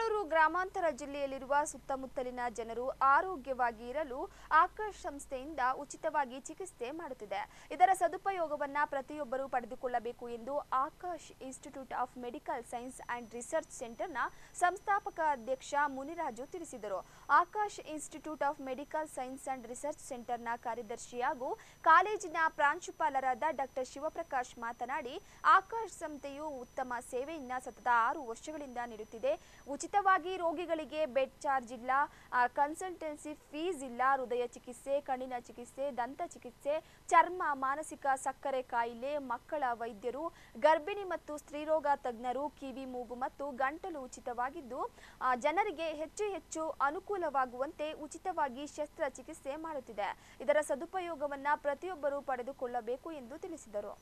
ಬೆಂಗಳೂರು ಗ್ರಾಮಾಂತರ ಜಿಲ್ಲೆಯಲ್ಲಿರುವ ಸುತ್ತಮುತ್ತಲಿನ ಜನರು ಆರೋಗ್ಯವಾಗಿ ಇರಲು ಆಕಾಶ್ ಸಂಸ್ಥೆಯಿಂದ ಉಚಿತವಾಗಿ ಚಿಕಿತ್ಸೆ ಮಾಡುತ್ತಿದೆ ಇದರ ಸದುಪಯೋಗವನ್ನ ಪ್ರತಿಯೊಬ್ಬರು ಪಡೆದುಕೊಳ್ಳಬೇಕು ಎಂದು Akash institute of medical science and research ಸೆಂಟರ್ನ ಸಂಸ್ಥಾಪಕ ಅಧ್ಯಕ್ಷ ಮುನಿರಾಜು ತಿಳಿಸಿದರು Akash institute of medical science and research ಸೆಂಟರ್ನ ಕಾರ್ಯದರ್ಶಿ ಹಾಗೂ ಕಾಲೇಜಿನ ಪ್ರಾಂಶುಪಾಲರಾದ ಡಾಕ್ಟರ್ ಶಿವಪ್ರಕಾಶ್ ಮಾತನಾಡಿ ಆಕಾಶ್ ಸಂಸ್ಥೆಯು ಉತ್ತಮ ಸೇವೆಯನ್ನ ಸತತ ಆರು ವರ್ಷಗಳಿಂದ ನೀಡುತ್ತಿದೆ ಉಚಿತವಾಗಿ ರೋಗಿಗಳಿಗೆ ಬೆಡ್ ಚಾರ್ಜ್ ಇಲ್ಲ ಆ, ಕನ್ಸಲ್ಟೆನ್ಸಿ ಫೀಸ್ ಇಲ್ಲ ಹೃದಯ ಚಿಕಿತ್ಸೆ ಕಣ್ಣಿನ ಚಿಕಿತ್ಸೆ ದಂತ ಚಿಕಿತ್ಸೆ ಚರ್ಮ ಮಾನಸಿಕ ಸಕ್ಕರೆ ಕಾಯಿಲೆ ಮಕ್ಕಳ ವೈದ್ಯರು ಗರ್ಭಿಣಿ ಮತ್ತು ಸ್ತ್ರೀರೋಗ ತಜ್ಞರು ಕಿವಿ ಮೂಗು ಮತ್ತು ಗಂಟಲು ಉಚಿತವಾಗಿದ್ದು ಆ, ಜನರಿಗೆ ಹೆಚ್ಚು ಹೆಚ್ಚು ಅನುಕೂಲವಾಗುವಂತೆ ಉಚಿತವಾಗಿ ಶಸ್ತ್ರಚಿಕಿತ್ಸೆ ಮಾಡುತ್ತಿದೆ ಇದರ ಸದುಪಯೋಗವನ್ನ ಪ್ರತಿಯೊಬ್ಬರು ಪಡೆದುಕೊಳ್ಳಬೇಕು ಎಂದು ತಿಳಿಸಿದರು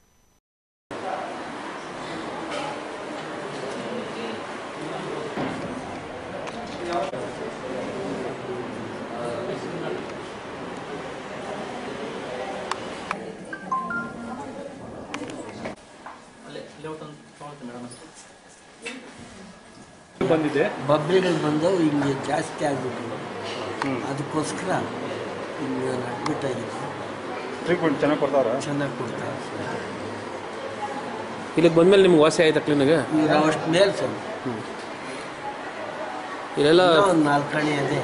ಬಂದಿದೆ ಬಬ್ರಿಗಳು ಬಂದವು ಹಿಂಗೆ ಜಾಸ್ತಿ ಆಗ್ಬಿಟ್ಟು ಅದಕ್ಕೋಸ್ಕರ ಹಿಂಗೆ ಅಡ್ಮಿಟ್ ಆಗಿದ್ದು ಟ್ರೀಟ್ಮೆಂಟ್ ಚೆನ್ನಾಗಿ ಕೊಡ್ತಾರ ಚೆನ್ನಾಗಿ ಕೊಡ್ತಾರೆ ಇಲ್ಲಿಗೆ ಬಂದ್ಮೇಲೆ ನಿಮ್ಗೆ ವಾಸಿ ಆಯ್ತಾ ಕ್ಲೀನಿಗೆ ಈಗ ಅಷ್ಟು ಮೇಲ್ ಸರ್ ಇಲ್ಲೆಲ್ಲ ಒಂದು ನಾಲ್ಕು ಕಣಿ ಅದೇ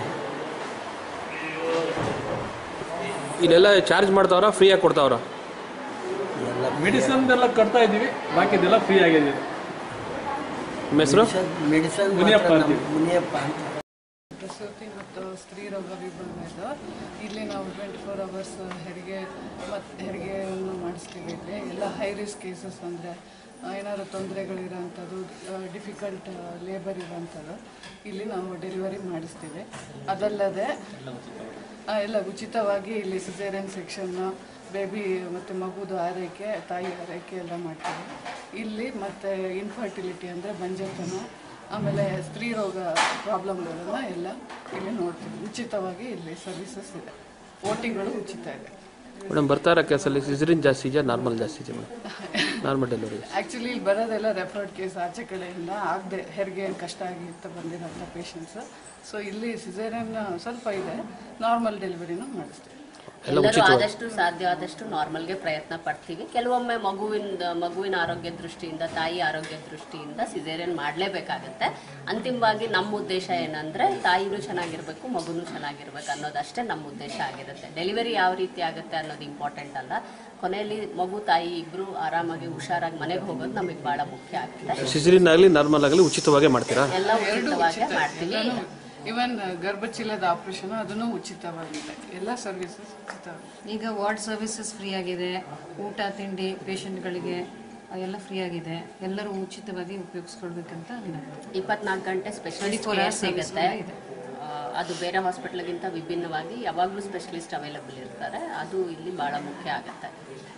ಇಲ್ಲೆಲ್ಲ ಚಾರ್ಜ್ ಮಾಡ್ತಾವ್ರ ಫ್ರೀಯಾಗಿ ಕೊಡ್ತಾವ್ರ ಎಲ್ಲ ಮೆಡಿಸನ್ ಎಲ್ಲ ಕಟ್ತಾ ಇದೀವಿ ಬಾಕಿದೆಲ್ಲ ಫ್ರೀ ಆಗಿದೆ ನಿಮ್ಮ ಹೆಸರು ಮೆಡಿಸನ್ ಮುನಿಯಪ್ಪ ಅಂತೀವಿ. ಮುನಿಯಪ್ಪ ಅಂತ ಪ್ರಸೂತಿ ಮತ್ತು ಸ್ತ್ರೀ ರೋಗ ವಿಭಾಗದ ಇಲ್ಲಿ ನಾವು ಟ್ವೆಂಟಿ ಫೋರ್ ಅವರ್ಸ್ ಹೆರಿಗೆ ಮತ್ತು ಹೆರಿಗೆಯನ್ನು ಮಾಡಿಸ್ತೀವಿ ಇಲ್ಲಿ ಎಲ್ಲ ಹೈ ರಿಸ್ಕ್ ಕೇಸಸ್ ಅಂದರೆ ಏನಾದ್ರು ತೊಂದರೆಗಳಿರೋಂಥದ್ದು ಡಿಫಿಕಲ್ಟ್ ಲೇಬರ್ ಇರೋಂಥದ್ದು ಇಲ್ಲಿ ನಾವು ಡೆಲಿವರಿ ಮಾಡಿಸ್ತೀವಿ ಅದಲ್ಲದೆ ಆ, ಎಲ್ಲ ಉಚಿತವಾಗಿ ಇಲ್ಲಿ ಸಿಸೇರಿಯನ್ ಸೆಕ್ಷನ್ನು ಬೇಬಿ ಮತ್ತು ಮಗುದು ಆರೈಕೆ ತಾಯಿ ಆರೈಕೆ ಎಲ್ಲ ಮಾಡ್ತೀವಿ ಇಲ್ಲಿ ಮತ್ತು ಇನ್ಫರ್ಟಿಲಿಟಿ ಅಂದರೆ ಬಂಜೆತನ ಆಮೇಲೆ ಸ್ತ್ರೀ ರೋಗ ಪ್ರಾಬ್ಲಮ್ಗಳನ್ನ ಎಲ್ಲ ಇಲ್ಲಿ ನೋಡ್ತೀವಿ ಉಚಿತವಾಗಿ ಇಲ್ಲಿ ಸರ್ವಿಸಸ್ ಇದೆ ಓಟಿಗಳು ಉಚಿತ ಇದೆ ಮೇಡಮ್ ಬರ್ತಾ ಇರೋ ಕೇಸಲ್ಲಿ ಸಿಸರಿನ್ ಜಾಸ್ತಿ ಇದೆಯಾ ನಾರ್ಮಲ್ ಜಾಸ್ತಿ ಇದೆಯಾ ಮೇಡಮ್ ನಾರ್ಮಲ್ ಡೆಲಿವರಿ ಆ್ಯಕ್ಚುಲಿ ಇಲ್ಲಿ ಬರೋದೆಲ್ಲ ರೆಫರ್ಡ್ ಕೇಸ್ ಆಚೆ ಕಡೆಯಿಂದ ಆಗದೆ ಹೆರಿಗೆ ಕಷ್ಟ ಆಗಿ ಅಂತ ಬಂದಿರೋಂಥ ಪೇಷಂಟ್ಸ್ ಸೊ ಇಲ್ಲಿ ಸಿಸೇರಿಯನ್ ಸ್ವಲ್ಪ ಇದೆ ನಾರ್ಮಲ್ ಡೆಲಿವರಿನೂ ಮಾಡಿಸ್ತೀವಿ ಎಲ್ಲರೂ ಆದಷ್ಟು ಸಾಧ್ಯ ಆದಷ್ಟು ನಾರ್ಮಲ್ಗೆ ಪ್ರಯತ್ನ ಪಡ್ತೀವಿ ಕೆಲವೊಮ್ಮೆ ಮಗುವಿನ ಮಗುವಿನ ಆರೋಗ್ಯ ದೃಷ್ಟಿಯಿಂದ ತಾಯಿ ಆರೋಗ್ಯ ದೃಷ್ಟಿಯಿಂದ ಸಿಸೇರಿಯನ್ ಮಾಡಲೇಬೇಕಾಗತ್ತೆ ಅಂತಿಮವಾಗಿ ನಮ್ಮ ಉದ್ದೇಶ ಏನಂದ್ರೆ ತಾಯಿನೂ ಚೆನ್ನಾಗಿರ್ಬೇಕು ಮಗುನೂ ಚೆನ್ನಾಗಿರ್ಬೇಕು ಅನ್ನೋದಷ್ಟೇ ನಮ್ಮ ಉದ್ದೇಶ ಆಗಿರುತ್ತೆ ಡೆಲಿವರಿ ಯಾವ ರೀತಿ ಆಗುತ್ತೆ ಅನ್ನೋದು ಇಂಪಾರ್ಟೆಂಟ್ ಅಲ್ಲ ಕೊನೆಯಲ್ಲಿ ಮಗು ತಾಯಿ ಇಬ್ರು ಆರಾಮಾಗಿ ಹುಷಾರಾಗಿ ಮನೆಗೆ ಹೋಗೋದು ನಮಗೆ ಬಹಳ ಮುಖ್ಯ ಆಗುತ್ತೆ ಸಿಸರಿನ್ ಆಗಲಿ ನಾರ್ಮಲ್ ಆಗಲಿ ಉಚಿತವಾಗೇ ಮಾಡ್ತೀರಾ ಎಲ್ಲ ಉಚಿತವಾಗಿ ಮಾಡ್ತೀವಿ ಇವನ್ ಗರ್ಭಚೀಲದ ಆಪರೇಷನ್ ಅದನ್ನು ಉಚಿತವಾಗಿದೆ ಎಲ್ಲ ಸರ್ವಿಸಸ್ ಉಚಿತವಾಗಿದೆ ಈಗ ವಾರ್ಡ್ ಸರ್ವಿಸಸ್ ಫ್ರೀ ಆಗಿದೆ ಊಟ ತಿಂಡಿ ಪೇಷಂಟ್ಗಳಿಗೆ ಎಲ್ಲ ಫ್ರೀ ಆಗಿದೆ ಎಲ್ಲರೂ ಉಚಿತವಾಗಿ ಉಪಯೋಗಿಸ್ಕೊಳ್ಬೇಕಂತ ನನ್ನ ಇಪ್ಪತ್ನಾಲ್ಕು ಗಂಟೆ ಸ್ಪೆಷಲಿಸ್ಟ್ 24 ಕೇರ್ hours service ಸಿಗುತ್ತೆ ಕೂಡ ಇದೆ. ಆ, ಅದು ಬೇರೆ ಹಾಸ್ಪಿಟ್ಲ್ಗಿಂತ ವಿಭಿನ್ನವಾಗಿ ಯಾವಾಗಲೂ ಸ್ಪೆಷಲಿಸ್ಟ್ ಅವೈಲಬಲ್ ಇರ್ತಾರೆ ಅದು ಇಲ್ಲಿ ಬಹಳ ಮುಖ್ಯ ಆಗುತ್ತೆ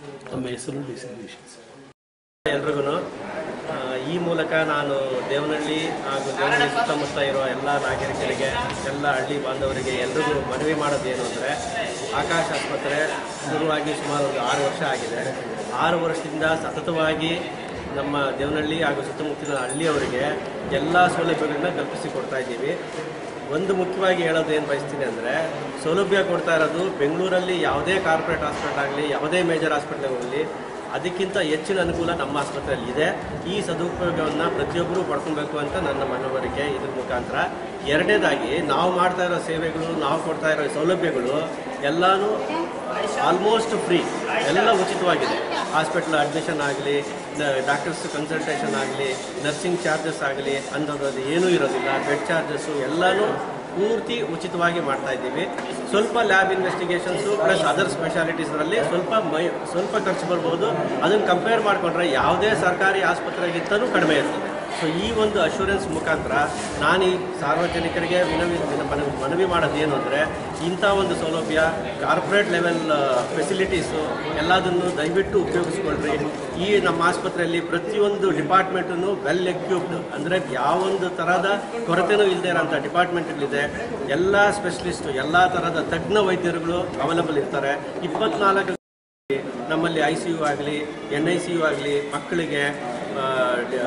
ಎಲ್ರಿಗೂ ಈ ಮೂಲಕ ನಾನು ದೇವನಹಳ್ಳಿ ಹಾಗೂ ದೇವನಹಳ್ಳಿ ಸುತ್ತಮುತ್ತ ಇರುವ ಎಲ್ಲ ನಾಗರಿಕರಿಗೆ ಎಲ್ಲ ಹಳ್ಳಿ ಬಾಂಧವರಿಗೆ ಎಲ್ರಿಗೂ ಮನವಿ ಮಾಡೋದೇನು ಅಂದರೆ ಆಕಾಶ ಆಸ್ಪತ್ರೆ ಶುರುವಾಗಿ ಸುಮಾರು ಒಂದು ಆರು ವರ್ಷ ಆಗಿದೆ ಆರು ವರ್ಷದಿಂದ ಸತತವಾಗಿ ನಮ್ಮ ದೇವನಹಳ್ಳಿ ಹಾಗೂ ಸುತ್ತಮುತ್ತಲಿನ ಹಳ್ಳಿಯವರಿಗೆ ಎಲ್ಲ ಸೌಲಭ್ಯಗಳನ್ನ ಕಲ್ಪಿಸಿ ಕೊಡ್ತಾ ಇದ್ದೀವಿ ಒಂದು ಮುಖ್ಯವಾಗಿ ಹೇಳೋದು ಏನು ಬಯಸ್ತೀನಿ ಅಂದರೆ ಸೌಲಭ್ಯ ಕೊಡ್ತಾ ಇರೋದು ಬೆಂಗಳೂರಲ್ಲಿ ಯಾವುದೇ ಕಾರ್ಪೊರೇಟ್ ಹಾಸ್ಪಿಟಲ್ ಆಗಲಿ ಯಾವುದೇ ಮೇಜರ್ ಹಾಸ್ಪಿಟಲ್ ಹೋಗಲಿ ಅದಕ್ಕಿಂತ ಹೆಚ್ಚಿನ ಅನುಕೂಲ ನಮ್ಮ ಆಸ್ಪತ್ರೆಯಲ್ಲಿ ಇದೆ ಈ ಸದುಪಯೋಗವನ್ನು ಪ್ರತಿಯೊಬ್ಬರೂ ಪಡ್ಕೊಬೇಕು ಅಂತ ನನ್ನ ಮನವರಿಕೆ ಇದ್ರ ಮುಖಾಂತರ ಎರಡನೇದಾಗಿ ನಾವು ಮಾಡ್ತಾ ಇರೋ ಸೇವೆಗಳು ನಾವು ಕೊಡ್ತಾ ಇರೋ ಸೌಲಭ್ಯಗಳು ಎಲ್ಲನೂ ಆಲ್ಮೋಸ್ಟ್ ಫ್ರೀ ಎಲ್ಲ ಉಚಿತವಾಗಿದೆ ಹಾಸ್ಪಿಟ್ಲ್ ಅಡ್ಮಿಷನ್ ಆಗಲಿ ಡಾಕ್ಟರ್ಸ್ ಕನ್ಸಲ್ಟೇಷನ್ ಆಗಲಿ ನರ್ಸಿಂಗ್ ಚಾರ್ಜಸ್ ಆಗಲಿ ಅನ್ನೋದು ಏನೂ ಇರೋದಿಲ್ಲ ಬೆಡ್ ಚಾರ್ಜಸ್ಸು ಎಲ್ಲನೂ ಪೂರ್ತಿ ಉಚಿತವಾಗಿ ಮಾಡ್ತಾ ಇದ್ದೀವಿ ಸ್ವಲ್ಪ ಲ್ಯಾಬ್ ಇನ್ವೆಸ್ಟಿಗೇಷನ್ಸು ಪ್ಲಸ್ ಅದರ್ ಸ್ಪೆಷಾಲಿಟೀಸ್ನಲ್ಲಿ ಸ್ವಲ್ಪ ಮೈ ಸ್ವಲ್ಪ ಖರ್ಚು ಬರ್ಬೋದು ಅದನ್ನು ಕಂಪೇರ್ ಮಾಡಿಕೊಂಡ್ರೆ ಯಾವುದೇ ಸರ್ಕಾರಿ ಆಸ್ಪತ್ರೆಗಿಂತಲೂ ಕಡಿಮೆ ಇರ್ತದೆ ಸೊ ಈ ಒಂದು ಅಶೂರೆನ್ಸ್ ಮುಖಾಂತರ ನಾನು ಈ ಸಾರ್ವಜನಿಕರಿಗೆ ವಿನವಿ ಮನವಿ ಮನವಿ ಮಾಡೋದು ಏನು ಅಂದರೆ ಇಂಥ ಒಂದು ಸೌಲಭ್ಯ ಕಾರ್ಪೊರೇಟ್ ಲೆವೆಲ್ ಫೆಸಿಲಿಟೀಸು ಎಲ್ಲದನ್ನು ದಯವಿಟ್ಟು ಉಪಯೋಗಿಸ್ಕೊಳ್ರಿ ಈ ನಮ್ಮ ಆಸ್ಪತ್ರೆಯಲ್ಲಿ ಪ್ರತಿಯೊಂದು ಡಿಪಾರ್ಟ್ಮೆಂಟನ್ನು ವೆಲ್ ಎಕ್ವಿಪ್ಡ್ ಅಂದರೆ ಯಾವೊಂದು ಥರದ ಕೊರತೆನೂ ಇಲ್ಲದೆ ಇರೋಂಥ ಡಿಪಾರ್ಟ್ಮೆಂಟ್ಗಳಿದೆ ಎಲ್ಲ ಸ್ಪೆಷಲಿಸ್ಟು ಎಲ್ಲ ಥರದ ತಜ್ಞ ವೈದ್ಯರುಗಳು ಅವೈಲಬಲ್ ಇರ್ತಾರೆ ಇಪ್ಪತ್ನಾಲ್ಕು ನಮ್ಮಲ್ಲಿ ಐ ಸಿ ಯು ಆಗಲಿ ಎನ್ ಐ ಸಿ ಯು ಆಗಲಿ ಮಕ್ಕಳಿಗೆ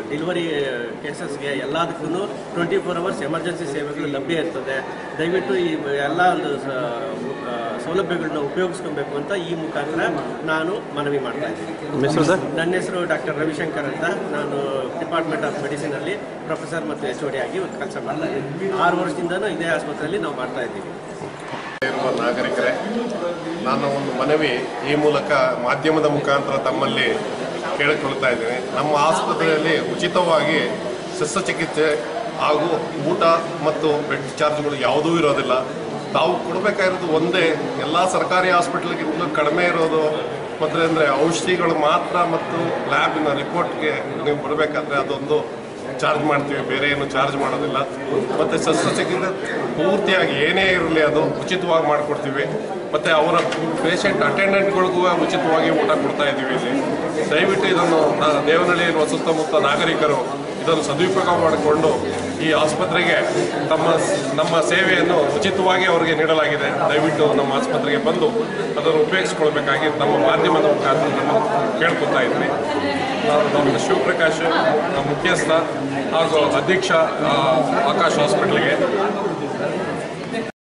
ಡೆಲಿವರಿ ಕೇಸಸ್ಗೆ ಎಲ್ಲದಕ್ಕೂ ಟ್ವೆಂಟಿ ಫೋರ್ ಅವರ್ಸ್ ಎಮರ್ಜೆನ್ಸಿ ಸೇವೆಗಳು ಲಭ್ಯ ಇರ್ತದೆ ದಯವಿಟ್ಟು ಈ ಎಲ್ಲ ಒಂದು ಸ- ಆ, ಸೌಲಭ್ಯಗಳನ್ನ ಉಪಯೋಗಿಸ್ಕೊಬೇಕು ಅಂತ ಈ ಮುಖಾಂತರ ನಾನು ಮನವಿ ಮಾಡ್ತಾ ಇದ್ದೀನಿ ನಿಮ್ಮ ಹೆಸರು ಸರ್ ನನ್ನ ಹೆಸರು ಡಾಕ್ಟರ್ ರವಿಶಂಕರ್ ಅಂತ ನಾನು ಡಿಪಾರ್ಟ್ಮೆಂಟ್ ಆಫ್ ಮೆಡಿಸಿನಲ್ಲಿ ಪ್ರೊಫೆಸರ್ ಮತ್ತು ಎಚ್ ಡಿ ಆಗಿ ಕೆಲಸ ಮಾಡ್ತಾ ಇದ್ದೀನಿ ಆರು ವರ್ಷದಿಂದನೂ ಇದೇ ಆಸ್ಪತ್ರೆಯಲ್ಲಿ ನಾವು ಮಾಡ್ತಾ ಇದ್ದೀವಿ ಇರುವ ನಾಗರಿಕರೇ ನಾನು ಒಂದು ಮನವಿ ಈ ಮೂಲಕ ಮಾಧ್ಯಮದ ಮುಖಾಂತರ ತಮ್ಮಲ್ಲಿ ಕೇಳಿಕೊಳ್ತಾ ಇದ್ದೇನೆ ನಮ್ಮ ಆಸ್ಪತ್ರೆಯಲ್ಲಿ ಉಚಿತವಾಗಿ ಶಸ್ತ್ರಚಿಕಿತ್ಸೆ ಹಾಗೂ ಊಟ ಮತ್ತು ಬೆಡ್ ಚಾರ್ಜ್ಗಳು ಯಾವುದೂ ಇರೋದಿಲ್ಲ ತಾವು ಕೊಡಬೇಕಾಗಿರೋದು ಒಂದೇ ಎಲ್ಲ ಸರ್ಕಾರಿ ಹಾಸ್ಪಿಟ್ಲ್ಗಿಂತಲೂ ಕಡಿಮೆ ಇರೋದು ಮತ್ತು ಅಂದರೆ ಔಷಧಿಗಳು ಮಾತ್ರ ಮತ್ತು ಲ್ಯಾಬಿನ ರಿಪೋರ್ಟ್ಗೆ ನೀವು ಬರಬೇಕಾದ್ರೆ ಅದೊಂದು ಚಾರ್ಜ್ ಮಾಡ್ತೀವಿ ಬೇರೆ ಏನು ಚಾರ್ಜ್ ಮಾಡೋದಿಲ್ಲ ಮತ್ತು ಶಸ್ತ್ರಚಿಕಿತ್ಸೆ ಪೂರ್ತಿಯಾಗಿ ಏನೇ ಇರಲಿ ಅದು ಉಚಿತವಾಗಿ ಮಾಡಿಕೊಡ್ತೀವಿ ಮತ್ತು ಅವರ ಪೇಷಂಟ್ ಅಟೆಂಡೆಂಟ್ಗಳಿಗೂ ಉಚಿತವಾಗಿ ಊಟ ಕೊಡ್ತಾ ಇದ್ದೀವಿ ಇಲ್ಲಿ ದಯವಿಟ್ಟು ಇದನ್ನು ನ- ದೇವನಹಳ್ಳಿಯಲ್ಲಿರುವ ಸುತ್ತಮುತ್ತ ನಾಗರಿಕರು ಇದನ್ನು ಸದುಪಯೋಗ ಮಾಡಿಕೊಂಡು ಈ ಆಸ್ಪತ್ರೆಗೆ ತಮ್ಮ ನಮ್ಮ ಸೇವೆಯನ್ನು ಉಚಿತವಾಗಿ ಅವರಿಗೆ ನೀಡಲಾಗಿದೆ ದಯವಿಟ್ಟು ನಮ್ಮ ಆಸ್ಪತ್ರೆಗೆ ಬಂದು ಅದನ್ನು ಉಪಯೋಗಿಸ್ಕೊಳ್ಬೇಕಾಗಿ ನಮ್ಮ ಮಾಧ್ಯಮದ ಮುಖಾಂತರ ನಾನು ಕೇಳ್ಕೊತಾ ಇದ್ದೀನಿ ನಾನು ಡಾಕ್ಟರ್ ಶಿವಪ್ರಕಾಶ್ ನಮ್ಮ ಮುಖ್ಯಸ್ಥ ಹಾಗೂ ಅಧ್ಯಕ್ಷ ಆ, ಆಕಾಶ್ ಹಾಸ್ಪಿಟ್ಲಿಗೆ